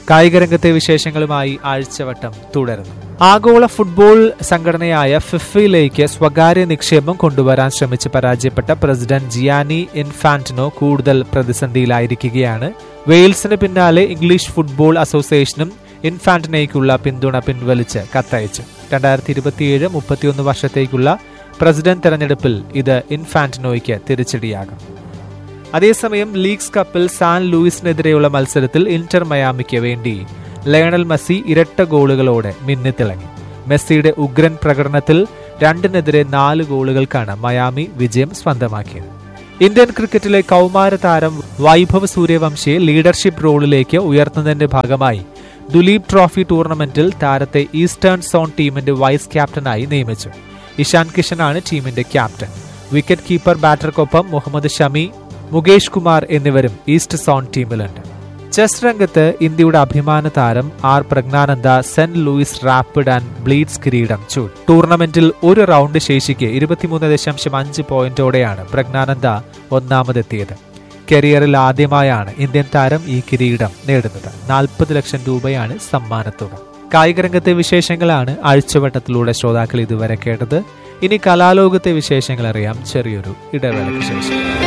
കായികരംഗത്തെ വിശേഷങ്ങളുമായി ആഴ്ചവട്ടം തുടരുന്നു ആഗോള ഫുട്ബോൾ സംഘടനയായ ഫിഫയിലേക്ക് സ്വകാര്യ നിക്ഷേപം കൊണ്ടുവരാൻ ശ്രമിച്ച് പരാജയപ്പെട്ട പ്രസിഡന്റ് ജിയാനി ഇൻഫാന്റിനോ കൂടുതൽ പ്രതിസന്ധിയിലായിരിക്കുകയാണ് വെയിൽസിന് പിന്നാലെ ഇംഗ്ലീഷ് ഫുട്ബോൾ അസോസിയേഷനും ഇൻഫാന്റിനയ്ക്കുള്ള പിന്തുണ പിൻവലിച്ച് കത്തയച്ചു രണ്ടായിരത്തി ഇരുപത്തിയേഴ് മുപ്പത്തിയൊന്ന് വർഷത്തേക്കുള്ള പ്രസിഡന്റ് തെരഞ്ഞെടുപ്പിൽ ഇത് ഇൻഫാന്റിനോയ്ക്ക് തിരിച്ചടിയാകും അതേസമയം ലീഗ്സ് കപ്പിൽ സാൻ ലൂയിസിനെതിരെയുള്ള മത്സരത്തിൽ ഇന്റർ മയാമിക്ക് വേണ്ടി ലയണൽ മെസ്സി ഇരട്ട ഗോളുകളോടെ മിന്നിത്തിളങ്ങി മെസ്സിയുടെ ഉഗ്രൻ പ്രകടനത്തിൽ രണ്ടിനെതിരെ നാല് ഗോളുകൾക്കാണ് മയാമി വിജയം സ്വന്തമാക്കിയത് ഇന്ത്യൻ ക്രിക്കറ്റിലെ കൗമാര താരം വൈഭവ് സൂര്യവംശിയെ ലീഡർഷിപ്പ് റോളിലേക്ക് ഉയർത്തുന്നതിന്റെ ഭാഗമായി ദുലീപ് ട്രോഫി ടൂർണമെന്റിൽ താരത്തെ ഈസ്റ്റേൺ സോൺ ടീമിന്റെ വൈസ് ക്യാപ്റ്റനായി നിയമിച്ചു ഇഷാൻ കിഷനാണ് ടീമിന്റെ ക്യാപ്റ്റൻ വിക്കറ്റ് കീപ്പർ ബാറ്റർക്കൊപ്പം മുഹമ്മദ് ഷമി മുകേഷ് കുമാർ എന്നിവരും ഈസ്റ്റ് സോൺ ടീമിലുണ്ട് ചെസ് രംഗത്ത് ഇന്ത്യയുടെ അഭിമാന താരം R Praggnanandhaa Saint Louis rapid and blitz കിരീടം ചൂട് ടൂർണമെന്റിൽ ഒരു റൗണ്ട് ശേഷിക്ക് ഇരുപത്തിമൂന്ന് ദശാംശം അഞ്ച് പോയിന്റോടെയാണ് പ്രജ്ഞാനന്ദ ഒന്നാമതെത്തിയത് കരിയറിൽ ആദ്യമായാണ് ഇന്ത്യൻ താരം ഈ കിരീടം നേടുന്നത് നാൽപ്പത് ലക്ഷം രൂപയാണ് സമ്മാനത്തുക കായികരംഗത്തെ വിശേഷങ്ങളാണ് ആഴ്ചവട്ടത്തിലൂടെ ശ്രോതാക്കൾ ഇതുവരെ കേട്ടത് ഇനി കലാലോകത്തെ വിശേഷങ്ങൾ അറിയാം ചെറിയൊരു ഇടവേളയ്ക്ക് ശേഷം